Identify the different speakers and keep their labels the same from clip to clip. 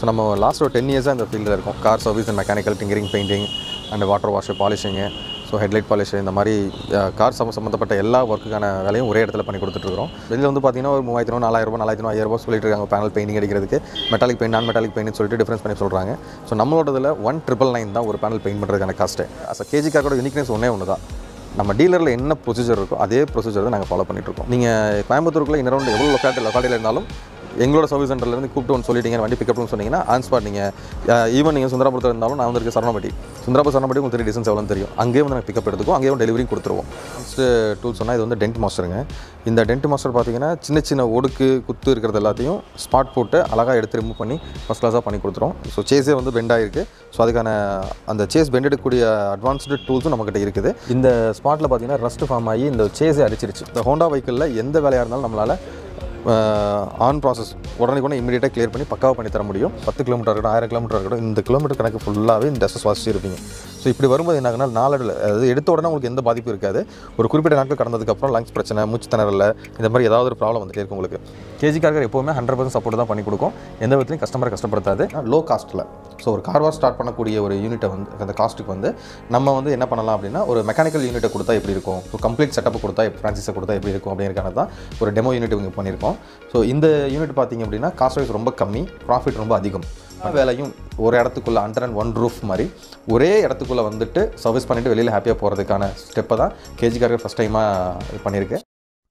Speaker 1: so நம்ம last ஒரு ten இயர்ஸாக இந்த ஃபீல்டில் இருக்கோம் car service and mechanical tinkering painting and water wash polishing so headlight polish இந்த மாதிரி கார் சம்ம சம்மந்தப்பட்ட எல்லா ஒர்க்குக்கான வேலையும் ஒரே இடத்துல பண்ணி கொடுத்துட்ருக்கோம் வெளியில் வந்து பார்த்தீங்கன்னா ஒரு மூவாயிரத்தி ரூபா நாலாயிரம் ரூபா நாலாயிரத்தி ஐயாயிரம் ரூபா சொல்லிட்டு இருக்காங்க பேனல் பெயிண்டிங் அடிக்கிறதுக்கு மெட்டாலிக் பெயிண்ட் நான் மெட்டாலிக் பெயிண்ட் சொல்லிட்டு டிஃப்ரென்ஸ் பண்ணி சொல்கிறாங்க ஸோ நம்மளோடதுல ஒன் ட்ரிபிள் நைன் தான் ஒரு பேனல் பெயிண்ட் பண்ணுறதுக்கான காஸ்ட்டு அஸ் கேஜி காரோட யூனிக்னஸ் ஒன்றே ஒன்று தான் நம்ம டீலரில் என்ன ப்ரொசீஜர் இருக்கோ அதே ப்ரொசீஜர் தான் நாங்கள் ஃபாலோ பண்ணிட்டுருக்கோம் நீங்கள் கோயம்புத்தூருக்குள்ள இன்னொரு எவ்வளோ லொக்காலிட்டி லொக்காலிட்டியில் இருந்தாலும் எங்களோட சர்வீஸ் சென்டர்லேருந்து கூப்பிட்டு ஒன்று சொல்லிட்டீங்க வண்டி பிக்கப்னு சொன்னீங்கன்னா ஆன் ஸ்பாட் நீங்கள் ஈவன் நீங்கள் சுந்தராபுரத்தில் இருந்தாலும் நான் வந்திருக்க சரணப்பட்டி சுந்தராபுரம் சரணப்பட்டி உங்களுக்கு தெரியும் டிஸ்டன்ஸ் எவ்வளோன்னு தெரியும் அங்கேயே வந்து நாங்கள் பிக்கப் எடுத்துக்கோ அங்கேயே டெலிவரி கொடுத்துருவோம் ஃபஸ்ட்டு டூல் சொன்னால் இது வந்து டென்ட் மாஸ்டருங்க இந்த டென்ட் மாஸ்டர் பார்த்தீங்கன்னா சின்ன சின்ன ஒடுக்கு குத்து இருக்கிறது எல்லாத்தையும் ஸ்பாட் போட்டு அழகாக எடுத்து ரிமூவ் பண்ணி ஃபஸ்ட் கிளாஸாக பண்ணி கொடுத்துரும் ஸோ சேஸே வந்து பெண்ட் ஆகிருக்கு ஸோ அதுக்கான அந்த சேஸ் பெண்ட் எடுக்கக்கூடிய அட்வான்ஸ்டு டூல்ஸும் நம்மக்கிட்ட இருக்குது இந்த ஸ்பாட்டில் பார்த்தீங்கன்னா ரஸ்ட் ஃபார்ம் ஆகி இந்த சேஸே அடிச்சிருச்சு இந்த ஹோண்டா வெஹிக்கிளில் எந்த வேலையாக இருந்தாலும் நம்மளால் ஆன் ப்ராசஸ் உடனே கூட இமீடியட்டாக கிளியர் பண்ணி பக்காவாக பண்ணி தர முடியும் பத்து கிலோமீட்டர் இருக்கட்டும் ஆயிரம் கிலோமீட்டர் இருக்கட்டும் இந்த கிலோமீட்டர் கணக்கு ஃபுல்லாகவே இந்த டஸ்ட் சுவாசிச்சு இருப்பீங்க ஸோ இப்படி வரும்போது என்ன ஆகுனா நாளடில் அதாவது எடுத்த உடனே உங்களுக்கு எந்த பாதிப்பும் இருக்காது ஒரு குறிப்பிட்ட நாட்கள் கடந்ததுக்கப்புறம் லங்ஸ் பிரச்சனை மூச்சு திணறல இந்த மாதிரி ஏதாவது ஒரு ப்ராப்ளம் வந்துட்டே இருக்கும் உங்களுக்கு கேஜி கார்கர் எப்போவுமே ஹண்ட்ரட் பர்சன்ட் சப்போர்ட் தான் பண்ணி கொடுக்கும் எந்த விதத்துலையும் கஸ்டமரை கஷ்டப்படுத்தாது லோ காஸ்ட்டில் ஸோ ஒரு கார் வாஷ் ஸ்டார்ட் பண்ணக்கூடிய ஒரு யூனிட்டை வந்து அந்த காஸ்ட்டுக்கு வந்து நம்ம வந்து என்ன பண்ணலாம் அப்படின்னா ஒரு மெக்கானிக்கல் யூனிட்டை கொடுத்தா எப்படி இருக்கும் ஒரு கம்ப்ளீட் செட்டப் கொடுத்தா ஃப்ரான்சிஸை கொடுத்தா எப்படி இருக்கும் அப்படிங்கிறக்கான தான் ஒரு டெமோ யூனிட் இங்கே பண்ணியிருக்கோம் ஸோ இந்த யூனிட் பார்த்தீங்க அப்படின்னா காஸ்ட் வைஸ் ரொம்ப கம்மி ப்ராஃபிட் ரொம்ப அதிகம் வேலையும் ஒரு இடத்துக்குள்ளே அண்டர் அண்ட் ஒன் ரூஃப் மாதிரி ஒரே இடத்துக்குள்ளே வந்துட்டு சர்வீஸ் பண்ணிவிட்டு வெளியில் ஹாப்பியாக போகிறதுக்கான ஸ்டெப்பை தான் கேஜி கார்கர் ஃபஸ்ட் டைமாக பண்ணியிருக்கேன்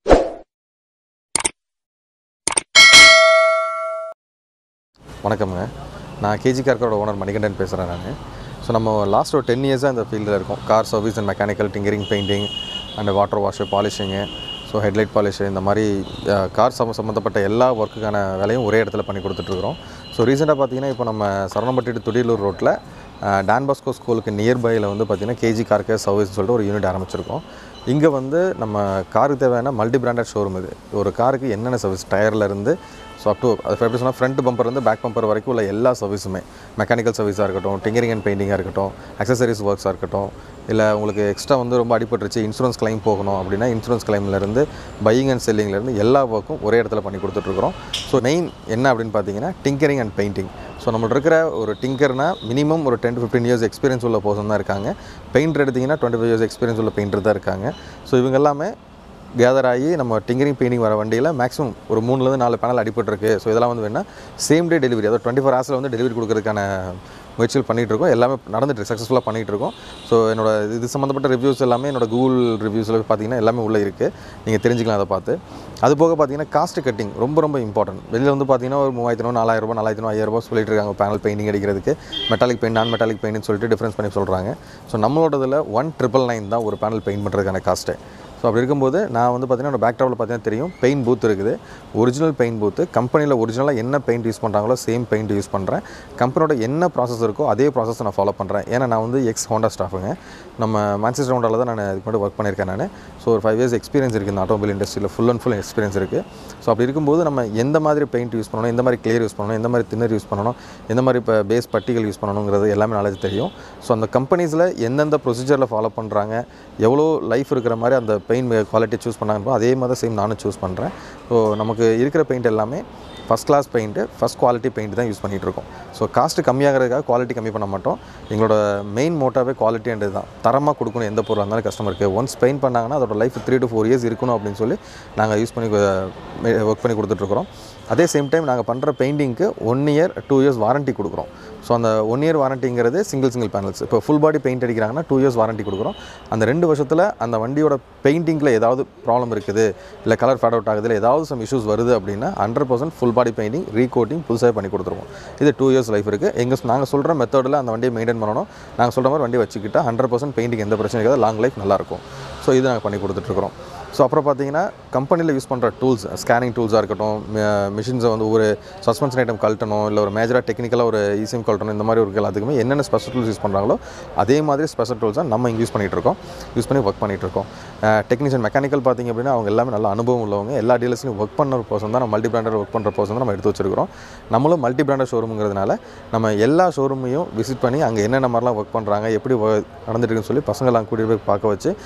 Speaker 1: வணக்கம்ங்க நான் கேஜி கார்கரோட ஓனர் மணிகண்டன் பேசுகிறேன் நான் ஸோ நம்ம லாஸ்ட் ஒரு டென் இயர்ஸாக இந்த ஃபீல்டில் இருக்கோம் car service and mechanical tinkering painting and water wash polishing so headlight polish இந்த மாதிரி கார் சம்ம சம்மந்தப்பட்ட எல்லா ஒர்க்குக்கான வேலையும் ஒரே இடத்துல பண்ணி கொடுத்துட்ருக்குறோம் ஸோ ரீசெண்டாக பார்த்தீங்கன்னா இப்போ நம்ம சரணம்பட்டி to துடியலூர் ரோட்டில் டான் பாஸ்கோ ஸ்கூலுக்கு நியர்பையில் வந்து பார்த்திங்கன்னா கேஜி கார் கேர் சர்வீஸ் சொல்லிட்டு ஒரு யூனிட் ஆரம்பிச்சிருக்கோம் இங்கே வந்து நம்ம காருக்கு தேவையான மல்டி பிராண்டட் ஷோரூம் இது ஒரு காருக்கு என்னென்ன சர்வீஸ் டயர்லேருந்து ஸோ அப் டு அது எப்படி சொன்னால் ஃப்ரண்ட் பம்பர்லேருந்து பேக் பம்பர் வரைக்கும் உள்ள எல்லா சர்வீஸுமே மெக்கானிக்கல் சர்வீஸாக இருக்கட்டும் டிங்கரிங் அண்ட் பெயிண்டிங்காக இருக்கட்டும் அக்சசரிஸ் ஒர்க்ஸாக இருக்கட்டும் இல்லை உங்களுக்கு எக்ஸ்ட்ரா வந்து ரொம்ப அடிபட்டுருச்சு இன்சூரன்ஸ் கிளைம் போகணும் அப்படின்னா இன்சூரன்ஸ் கிளைம்லேருந்து பையிங் அண்ட் செல்லிங்லேருந்து எல்லா ஒர்க்கும் ஒரே இடத்துல பண்ணி கொடுத்துட்ருக்குறோம் ஸோ மெயின் என்ன அப்படின்னு பார்த்தீங்கன்னா டிங்கரிங் அண்ட் பெயிண்டிங் ஸோ நம்மள்ட்ட இருக்கிற ஒரு டிங்கர்னா மினிமம் ஒரு ten to fifteen years experience உள்ள பர்சன் தான் இருக்காங்க பெயிண்டர் எடுத்திங்கன்னா டுவெண்ட்டி ஃபைவ் இயர்ஸ் எக்ஸ்பீரியன்ஸ் உள்ள பெயிண்டர் தான் இருக்காங்க ஸோ இவங்க எல்லாமே கேதர் ஆகி நம்ம டிங்கரிங் பெயிண்டிங் வர வண்டியில் மேக்ஸிமம் ஒரு மூணுலேருந்து நாலு பேனல் அடிபட்டிருக்கு ஸோ இதெல்லாம் வந்து வேணால் சேம் டே டெலிவரி அதாவது டுவெண்ட்டி ஃபோர் ஹவர்ஸில் வந்து டெலிவரி கொடுக்கறதுக்கான முயற்சிகள் பண்ணிகிட்டு இருக்கோம் எல்லாமே நடந்துட்டு சக்ஸஸ்ஃபுல்லாக பண்ணிகிட்டு இருக்கோம் ஸோ என்னோட இது சம்மந்தப்பட்ட ரிவ்யூஸ் எல்லாமே என்னோட கூகுள் ரிவ்யூஸில் பார்த்தீங்கன்னா எல்லாமே உள்ளே இருக்குது நீங்கள் தெரிஞ்சுக்கலாம் அதை பார்த்து அது போக பார்த்தீங்கன்னா காஸ்ட் கட்டிங் ரொம்ப ரொம்ப இம்பார்ட்டன்ட் வெளியில் வந்து பார்த்தீங்கன்னா ஒரு மூவாயிரத்தி ரூபா நாலாயிரம் ரூபா நாலாயிரத்தி ஐயாயிரம் ரூபா சொல்லிட்டு இருக்காங்க பேனல் பெயிண்டிங் அடிக்கிறதுக்கு மெட்டாலிக் பெயிண்ட் நான் மெட்டாலிக் பெயிண்ட்னு சொல்லிட்டு டிஃப்ரென்ஸ் பண்ணி சொல்கிறாங்க ஸோ நம்மளோடதில் ஒன் ட்ரிபிள் நைன் தான் ஒரு பேனல் பெயிண்ட் பண்ணுறதுக்கான காஸ்ட்டு ஸோ அப்படி இருக்கும்போது நான் வந்து பார்த்தீங்கன்னா பேக் டாப்பில் பார்த்தீங்கன்னா தெரியும் பெயிண்ட் பூத் இருக்குது ஒரிஜினல் பெயிண்ட் பூத்து கம்பெனியில் ஒரிஜினலாக என்ன பெயிண்ட் யூஸ் பண்ணுறாங்களோ சேம் பெயிண்ட் யூஸ் பண்ணுறேன் கம்பெனியோட என்ன ப்ராசஸ் இருக்கோ அதே ப்ராசஸ் நான் ஃபாலோ பண்ணுறேன் ஏன்னா நான் வந்து எக்ஸ் ஹோண்டா ஸ்டாஃபுங்க நம்ம மான்செஸ்டர் ஹோண்டாவில் தான் நான் இதுக்கு முன்னாடி ஒர்க் பண்ணியிருக்கேன் நான் ஸோ ஒரு ஃபைவ் இயர்ஸ் எக்ஸ்பீரியன்ஸ் இருக்குது இந்த ஆட்டோமொபைல் இண்டஸ்ட்ரியில் ஃபுல் அண்ட் ஃபுல் எக்ஸ்பீரியன்ஸ் இருக்குது ஸோ அப்படி இருக்கும்போது நம்ம எந்த மாதிரி பெயிண்ட் யூஸ் பண்ணணும் எந்த மாதிரி கிளியர் யூஸ் பண்ணணும் எந்த மாதிரி தின்னர் யூஸ் பண்ணணும் எந்த மாதிரி இப்போ பேஸ் பட்டிகள் யூஸ் பண்ணணுங்கிறது எல்லாமே நாலேஜ் தெரியும் ஸோ அந்த கம்பெனிஸில் எந்தெந்த ப்ரொசீஜரில் ஃபாலோ பண்ணுறாங்க எவ்வளோ லைஃப் இருக்கிற மாதிரி அந்த பெயிண்ட் குவாலிட்டி சூஸ் பண்ணாங்கப்போ அதே மாதிரி சேம் நானும் சூஸ் பண்ணுறேன் ஸோ நமக்கு இருக்கிற பெயிண்ட் எல்லாமே first class paint first quality paint தான் யூஸ் பண்ணிகிட்டு இருக்கோம் ஸோ காஸ்ட்டு கம்மியாகிறதுக்காக குவாலிட்டி கம்மி பண்ண மாட்டோம் எங்களோட மெயின் மோட்டாவே குவாலிட்டின்றது தான் தரமாக கொடுக்கணும் எந்த பொருளாக இருந்தாலும் கஸ்டமருக்கு ஒன்ஸ் பெயிண்ட் பண்ணாங்கன்னா அதோட life three to four years இருக்கணும் அப்படின்னு சொல்லி நாங்கள் யூஸ் பண்ணி ஒர்க் பண்ணி கொடுத்துட்ருக்குறோம் அதே சேம் டைம் நாங்கள் பண்ணுற பெயிண்டிங்க்கு one year two years warranty கொடுக்குறோம் ஸோ அந்த ஒன் இயர் வாரண்டிங்கிறது சிங்கிள் சிங்கிள் பேனல்ஸ் இப்போ ஃபுல் பாடி பெயிண்ட் அடிக்கிறாங்கன்னா டூ இயர்ஸ் வாரண்ட்டி கொடுக்குறோம் அந்த ரெண்டு வருஷத்தில் அந்த வண்டியோட பெயிண்டிங்கில் ஏதாவது ப்ராப்ளம் இருக்குது இல்லை கலர் ஃபேட் அவுட் ஆகுது இல்லை ஏதாவது சம் இஷ்யூஸ் வருது அப்படின்னா hundred percent full body painting recoating புதுசாக பண்ணி கொடுத்துருவோம் இது டூ இயர்ஸ் லைஃப் இருக்குது எங்கள் நாங்கள் சொல்கிற மெத்தடில் அந்த வண்டியை மெயின்டைன் பண்ணணும் நாங்கள் சொல்கிற மாதிரி வண்டி வச்சுக்கிட்டால் ஹண்ட்ரட் பர்சன்ட் பெயிண்டிங் எந்த பிரச்சனையும் இருக்காது லாங் லைஃப் நல்லாயிருக்கும் ஸோ இது நாங்கள் பண்ணி கொடுத்துட்ருக்குறோம் ஸோ அப்புறம் பார்த்தீங்கன்னா கம்பெனியில் யூஸ் பண்ணுற டூல்ஸ் ஸ்கேனிங் டூல்ஸாக இருக்கட்டும் மிஷின்ஸை வந்து ஒரு சஸ்பென்ஷன் ஐட்டம் கழட்டணும் இல்லை ஒரு மேஜராக டெக்னிக்கலாக ஒரு ஈஸியம் கழட்டணும் இந்த மாதிரி ஒரு எல்லாத்துக்குமே என்னென்ன ஸ்பெஷல் டூல்ஸ் யூஸ் பண்ணுறாங்களோ அதே மாதிரி ஸ்பெஷல் டூல்ஸ் தான் நம்ம இங்கே யூஸ் பண்ணிகிட்டு இருக்கோம் யூஸ் பண்ணி ஒர்க் பண்ணிகிட்டு இருக்கோம் டெக்னீஷியன் மெக்கானிக்கல் பார்த்திங்க அப்படின்னா அவங்க எல்லாமே நல்ல அனுபவம் உள்ளவங்க எல்லா டீலர்ஸ்லையும் ஒர்க் பண்ண ஒரு பர்சன் தான் நம்ம மல்டி பிராண்டட் ஒர்க் பண்ணுற பர்சன் தான் நம்ம எடுத்து வச்சிருக்கிறோம் நம்மளும் மல்டி பிராண்டட் ஷோரூமுங்கிறதுனால நம்ம எல்லா ஷோரூமையும் விசிட் பண்ணி அங்கே என்னென்ன மாதிரிலாம் ஒர்க் பண்ணுறாங்க எப்படி wo- நடந்துட்டு இருக்குன்னு சொல்லி பசங்களாம் கூட்டிட்டு போய் பார்க்க வச்சு ட்ரைனிங்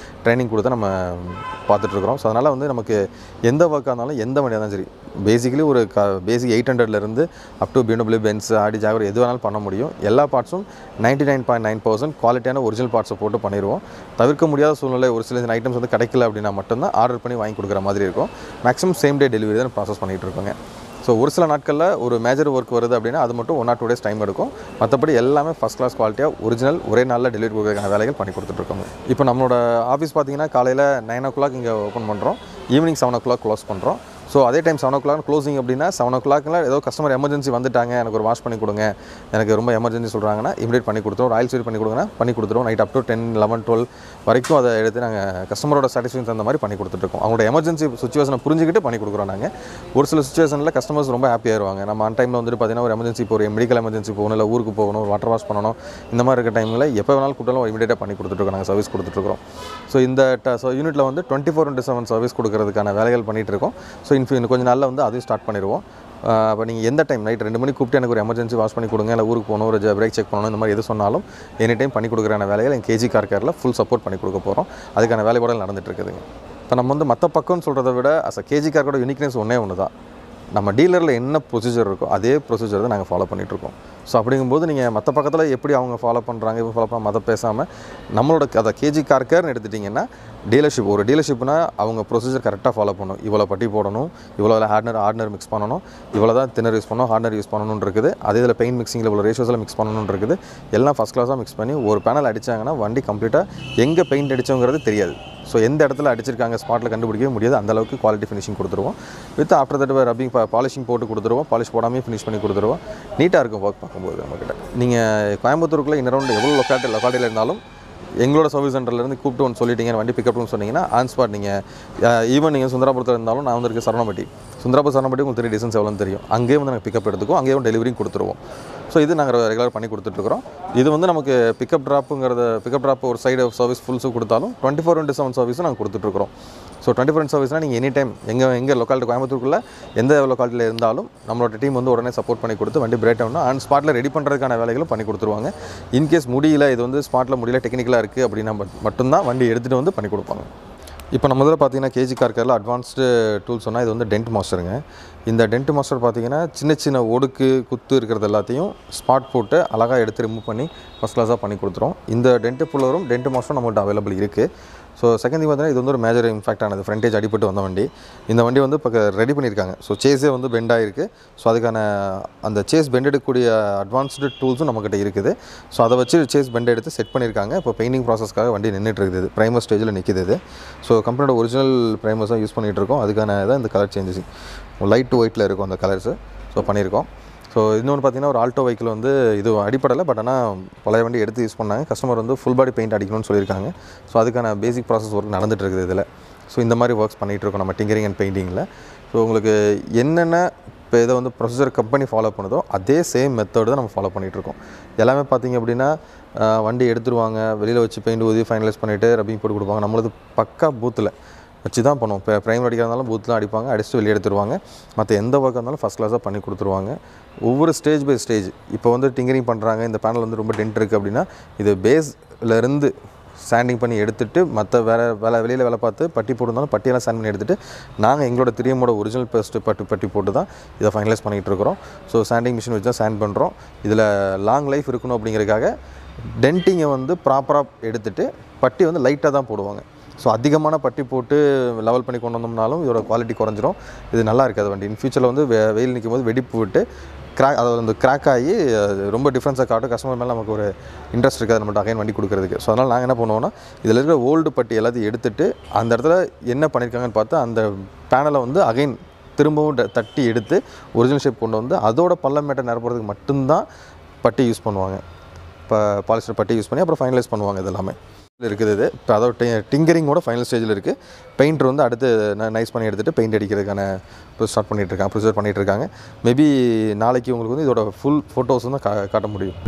Speaker 1: ட்ரைனிங் கொடுத்து நம்ம பார்த்துட்ருக்குறோம் ஸோ அதனால் வந்து நமக்கு எந்த ஒர்க்காக இருந்தாலும் எந்த வண்டியாக இருந்தாலும் சரி பேசிக்கலி ஒரு க பேசிக் எயிட் ஹண்ட்ரட்லேருந்து அப் டு பிஎன்டபிள்யூ பென்ஸ் ஆடி ஜாகர் எது வேணாலும் பண்ண முடியும் எல்லா பார்ட்ஸும் ninety nine point nine percent குவாலிட்டியான ஒரிஜினல் பார்ட்ஸை போட்டு பண்ணிடுவோம் தவிர்க்க முடியாத சூழ்நிலை ஒரு சில ஐட்டம்ஸ் வந்து கிடைக்கல அப்படின்னா மட்டும்தான் ஆர்டர் பண்ணி வாங்கி கொடுக்குற மாதிரி இருக்கும் மேக்ஸிமம் சேம் டே டெலிவரி தான் ப்ராசஸ் பண்ணிகிட்டு இருக்கோங்க ஸோ ஒரு சில நாட்களில் ஒரு மேஜர் ஒர்க் வருது அப்படின்னா அது மட்டும் one or two days time எடுக்கும் மற்றபடி எல்லாமே ஃபஸ்ட் கிளாஸ் குவாலிட்டியாக ஒரிஜினல் ஒரே நாளில் டெலிவரி கொடுக்கறதுக்கான வேலைகள் பண்ணி கொடுத்துட்ருக்கோங்க இப்போ நம்மளோட ஆஃபீஸ் பார்த்தீங்கன்னா காலையில் நைன் ஓ கிளாக் இங்கே ஓப்பன் பண்ணுறோம் evening seven o'clock close பண்ணுறோம் ஸோ அதே time seven o'clock closing அப்படின்னா செவன் ஓ கிளாக்ல ஏதோ கஸ்டமர் எமர்ஜென்சி வந்துட்டாங்க எனக்கு ஒரு வாஷ் பண்ணி கொடுங்க எனக்கு ரொம்ப எமர்ஜென்சி சொல்கிறாங்கன்னா இமீடியட் பண்ணி கொடுத்துருவோம் ஆயில் சீர் பண்ணி கொடுங்கன்னா பண்ணி கொடுத்துருவோம் night up to ten eleven twelve வரைக்கும் அதை எடுத்து நாங்கள் கஸ்டமரோட சாட்டிஸ்ஃபேக்ஷன் அந்த மாதிரி பண்ணி கொடுத்துட்ருக்கோம் அவங்களோட எமர்ஜென்சி சுச்சுவேஷனை புரிஞ்சுக்கிட்டு பண்ணி கொடுக்குறோம் நாங்கள் ஒரு சில சுச்சுவேஷனில் கஸ்டமர்ஸ் ரொம்ப ஹாப்பியாயிருவாங்க நம்ம அன் டைமில் வந்துட்டு பார்த்தீங்கன்னா ஒரு எமர்ஜென்சி இப்போ ஒரு மெடிக்கல் எமர்ஜென்சி போகணும் இல்லை ஊருக்கு போகணும் ஒரு வாட்டர் வாஷ் பண்ணணும் இந்த மாதிரி இருக்க டைமில் எப்போ வேணாலும் கூட்டாலும் இமீடியட்டாக பண்ணி கொடுத்துட்ருக்கோம் நாங்கள் சர்வீஸ் கொடுத்துட்ருக்கோம் ஸோ இந்த ஸோ யூனிட்டில் வந்து twenty four into seven service கொடுக்கறதுக்கான வேலைகள் பண்ணிகிட்டு இருக்கோம் ஸோ இன்ஃபி இன்னும் கொஞ்சம் நாளில் வந்து அதையும் ஸ்டார்ட் பண்ணிடுவோம் அப்போ நீங்கள் எந்த டைம் நைட் ரெண்டு மணிக்கு கூப்பிட்டு எனக்கு ஒரு எமர்ஜென்சி வாஷ் பண்ணி கொடுங்க இல்லை ஊருக்கு போகணும் ஒரு பிரேக் செக் பண்ணணும் இந்த மாதிரி எது சொன்னாலும் எனி டைம் பண்ணி கொடுக்குறான வேலைகள் எங்கள் கேஜி கார் கேரில் ஃபுல் சப்போர்ட் பண்ணி கொடுக்க போகிறோம் அதுக்கான வேலைப்பாடுகள் நடந்துட்டு இருக்குதுங்க இப்போ நம்ம வந்து மற்ற பக்கம்னு சொல்கிறத விட அஸ் அ கேஜி கார்க்கோட யூனிக்னஸ் ஒன்றே ஒன்று தான் நம்ம டீலரில் என்ன ப்ரொசீஜர் இருக்கோ அதே ப்ரொசீஜர் தான் நாங்கள் ஃபாலோ பண்ணிகிட்ருக்கோம் ஸோ அப்படிங்கும்போது நீங்கள் மற்ற பக்கத்தில் எப்படி அவங்க ஃபாலோ பண்ணுறாங்க இவங்க ஃபாலோ பண்ண அதை பேசாமல் நம்மளோட அதை கேஜி கார்க்கர்னு எடுத்துட்டிங்கன்னா டீலர்ஷிப் ஒரு டீலர்ஷிப்னா அவங்க ப்ரொசீஜர் கரெக்டாக ஃபாலோ பண்ணணும் இவ்வளோ பட்டி போடணும் இவ்வளோ ஹார்ட்னர் ஹார்ட்னர் மிக்ஸ் பண்ணணும் இவ்வளோ தான் தின்னர் யூஸ் பண்ணணும் ஹார்ட்னர் யூஸ் பண்ணணும்னு இருக்குது அதே இதில் பெயிண்ட் மிக்சிங்கில் இவ்வளோ ரேஷியோஸில் மிக்ஸ் பண்ணணும்னு இருக்குது எல்லாம் ஃபஸ்ட் கிளாஸாக மிக்ஸ் பண்ணி ஒரு பேனல் அடித்தாங்கன்னா வண்டி கம்ப்ளீட்டாக எங்கே பெயிண்ட் அடித்தோங்கிறது தெரியாது ஸோ எந்த இடத்துல அடிச்சிருக்காங்க ஸ்பாட்டில் கண்டுபிடிக்கவே முடியாது அந்த அளவுக்கு குவாலிட்டி ஃபினிஷிங் கொடுத்துருவோம் with after that rubbing polishing போட்டு கொடுத்துருவோம் பாலிஷ் போடாமே ஃபினிஷ் பண்ணி கொடுத்துருவோம் நீட்டாக இருக்கும் ஒர்க் பார்க்கும்போது நம்மக்கிட்ட நீங்கள் கோயம்புத்தூருக்குள்ளே இன்ன ரவுண்ட் எவ்வளோ லொக்காலிட்டி லொக்காலிட்டியில் இருந்தாலும் எங்களோட சர்வீஸ் சென்டர்லேருந்து கூப்பிட்டு ஒன்று சொல்லிட்டீங்க வண்டி பிக்கப்னு சொன்னீங்கன்னா ஆன் ஸ்பாட் நீங்கள் ஈவன் நீங்கள் சுந்தராபுரத்தில் இருந்தாலும் நான் வந்து இருக்க சரணப்பட்டி சுந்தராபுரம் சரணப்பட்டி உங்களுக்கு தெரியும் டிஸ்டன்ஸ் எவ்வளோன்னு தெரியும் அங்கேயே வந்து நாங்கள் பிக்கப் எடுத்துக்குவோம் அங்கேயே டெலிவரியும் கொடுத்துருவோம் ஸோ இது நாங்கள் ரெகுலர் பண்ணி கொடுத்துட்ருக்குறோம் இது வந்து நமக்கு பிக்கப் ட்ராப்புங்கிறத பிக்கப் ட்ராப் ஒரு சைடு சர்வீஸ் ஃபுல்ஸும் கொடுத்தாலும் டுவெண்ட்டி ஃபோர் இன்ட்டு செவன் சர்வீஸும் நாங்கள் கொடுத்துட்ருக்குறோம் ஸோ டுவெண்ட்டி ஃபோர் சர்வீஸ்னால் நீங்கள் எனி டைம் எங்கே எங்கே லொக்காலிட்டி கோயம்புத்தூருக்குள்ள எந்த லொக்காலிட்டியில் இருந்தாலும் நம்மளோட டீம் வந்து உடனே சப்போர்ட் பண்ணி கொடுத்து வண்டி பிரேக் டவுன் ஆன் ஸ்பாட்டில் ரெடி பண்ணுறதுக்கான வேலைகளும் பண்ணி கொடுத்துருவாங்க இன்கேஸ் முடியல இது வந்து ஸ்பாட்டில் முடியல டெக்னிக்கலாக இருக்குது அப்படின்னா மட்- மட்டும்தான் வண்டி எடுத்துகிட்டு வந்து பண்ணி கொடுப்பாங்க இப்போ நம்ம இதில் பார்த்தீங்கன்னா கேஜி கார்க்கரில் அட்வான்ஸ்டு டூல்ஸ் சொன்னால் இது வந்து டென்ட் மாஸ்டருங்க இந்த டென்ட் மாஸ்டர் பார்த்தீங்கன்னா சின்ன சின்ன ஒடுக்கு குத்து இருக்கிறது எல்லாத்தையும் ஸ்பாட் போட்டு அழகாக எடுத்து ரிமூவ் பண்ணி ஃபஸ்ட் கிளாஸாக பண்ணி கொடுத்துரும் இந்த டென்ட்டு புல்லரும் டென்ட் மாஸ்டரும் நம்மள்ட்ட அவைலபிள் இருக்குது ஸோ செகண்ட் திங் பார்த்தீங்கன்னா இது வந்து ஒரு மேஜர் இம்பாக்ட் ஆனது ஃப்ரண்டேஜ் அடிபட்டு வந்த வண்டி இந்த வண்டி வந்து இப்போ ரெடி பண்ணியிருக்காங்க ஸோ சேஸே வந்து பெண்ட் ஆகிருக்கு ஸோ அதுக்கான அந்த சேஸ் பெண்ட் எடுக்கக்கூடிய அட்வான்ஸ்டு டூல்ஸும் நம்மக்கிட்ட இருக்குது ஸோ அதை வச்சு சேஸ் பெண்ட் எடுத்து செட் பண்ணியிருக்காங்க இப்போ பெயிண்டிங் ப்ராசஸ்க்காக வண்டி நின்றுட்டு இருக்குது ப்ரைமர் ஸ்டேஜில் நிற்கிது இது ஸோ கம்பெனியோட ஒரிஜினல் ப்ரைமர்ஸ் தான் யூஸ் பண்ணிகிட்டு இருக்கோம் அதுக்கான தான் இந்த கலர் சேஞ்சஸ் லைட் டு ஒயிட்டில் இருக்கும் அந்த கலர்ஸு ஸோ பண்ணியிருக்கோம் ஸோ இன்னொன்று பார்த்தீங்கன்னா ஒரு ஆல்டோ வெஹிக்கிள் வந்து இது அடிப்படலை பட் ஆனால் பழைய வண்டி எடுத்து யூஸ் பண்ணாங்க கஸ்டமர் வந்து ஃபுல் பாடி பெயிண்ட் அடிக்கணும்னு சொல்லியிருக்காங்க ஸோ அதுக்கான பேசிக் ப்ராசஸ் ஒர்க் நடந்துட்டு இருக்குது இதில் ஸோ இந்த மாதிரி ஒர்க்ஸ் பண்ணிகிட்டு இருக்கோம் நம்ம டிங்கரிங் அண்ட் பெயிண்டிங்கில் ஸோ உங்களுக்கு என்னென்ன இப்போ இதை வந்து ப்ரொசீஜர் கம்பெனி ஃபாலோ பண்ணுதோ அதே சேம் மெத்தட் தான் நம்ம ஃபாலோ பண்ணிகிட்ருக்கோம் எல்லாமே பார்த்தீங்க அப்படின்னா ஆஹ், வண்டி எடுத்துருவாங்க வெளியில் வச்சு பெயிண்ட் ஊதி ஃபைனலைஸ் பண்ணிவிட்டு ரப்பிங் போட்டு கொடுப்பாங்க நம்மளது பக்கா பூத்தில் வச்சு தான் பண்ணுவோம் இப்போ ப்ரைமர் அடிக்கிறதாலும் பூத்லாம் அடிப்பாங்க அடிச்சுட்டு வெளியே எடுத்துருவாங்க மற்ற எந்த ஒர்க்காக இருந்தாலும் ஃபஸ்ட் கிளாஸாக பண்ணி கொடுத்துருவாங்க ஒவ்வொரு ஸ்டேஜ் பை ஸ்டேஜ் இப்போ வந்து டிங்கரிங் பண்ணுறாங்க இந்த பேனல் வந்து ரொம்ப டென்ட் இருக்குது அப்படின்னா இது பேஸ்லேருந்து சாண்டிங் பண்ணி எடுத்துட்டு மற்ற வேலை வேலை வெளியில் வேலை பார்த்து பட்டி போட்டிருந்தாலும் பட்டியெல்லாம் சாண்ட் பண்ணி எடுத்துட்டு நாங்கள் எங்களோட திரியமோட ஒரிஜினல் பேஸ்ட்டு பட்டு பட்டி போட்டு தான் இதை ஃபைனலைஸ் பண்ணிகிட்டு இருக்கிறோம் ஸோ சாண்டிங் மிஷின் வச்சு தான் சாண்ட் பண்ணுறோம் இதில் லாங் லைஃப் இருக்கணும் அப்படிங்கிறதுக்காக டென்ட்டிங்கை வந்து ப்ராப்பராக எடுத்துட்டு பட்டி வந்து லைட்டாக தான் போடுவாங்க ஸோ அதிகமான பட்டி போட்டு லெவல் பண்ணி கொண்டு வந்தோம்னாலும் இதோட குவாலிட்டி குறைஞ்சிரும் இது நல்லா இருக்காது வண்டி இன் ஃபியூச்சரில் வந்து வெ- வெயில் நிற்கும் போது வெடிப்பு விட்டு கிராக் அதை வந்து கிராக் ஆகி அது ரொம்ப டிஃப்ரென்ஸாக காட்டும் கஸ்டமர் மேலே நமக்கு ஒரு இன்ட்ரெஸ்ட் இருக்காது நம்மள்ட்ட அகைன் வண்டி கொடுக்குறதுக்கு ஸோ அதனால் நாங்கள் என்ன பண்ணுவோம்னா இதில் இருக்கிற ஓல்டு பட்டி எல்லாத்தையும் எடுத்துட்டு அந்த இடத்துல என்ன பண்ணியிருக்காங்கன்னு பார்த்து அந்த பேனலை வந்து அகைன் திரும்பவும் ட- தட்டி எடுத்து ஒரிஜினல் ஷேப் கொண்டு வந்து அதோட பள்ளம் மேட்டை நிரப்புறதுக்கு மட்டும்தான் பட்டி யூஸ் பண்ணுவாங்க இப்போ பாலிஸ்டர் பட்டி யூஸ் பண்ணி அப்புறம் ஃபைனலைஸ் பண்ணுவாங்க இது எல்லாமே இருக்குது இது இப்போ அதோட டி டிங்கரிங்கோட ஃபைனல் ஸ்டேஜில் இருக்குது பெயிண்டர் வந்து அடுத்து நைஸ் பண்ணி எடுத்துகிட்டு பெயிண்ட் அடிக்கிறதுக்கான ஸ்டார்ட் பண்ணிட்டு இருக்காங்க ப்ரொசீஜர் பண்ணிட்டு இருக்காங்க மேபி நாளைக்கு உங்களுக்கு வந்து இதோட ஃபுல் ஃபோட்டோஸ் வந்து கா காட்ட முடியும்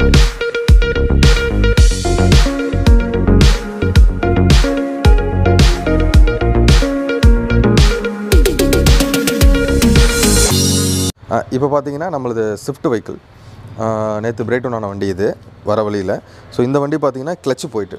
Speaker 1: இப்போ பார்த்தீங்கன்னா நம்மளது ஸ்விஃப்ட் வெஹிக்கிள் நேற்று பிரேக் டவுன் ஆன வண்டி இது வர வழியில் ஸோ இந்த வண்டி பார்த்தீங்கன்னா கிளச்சு போயிட்டு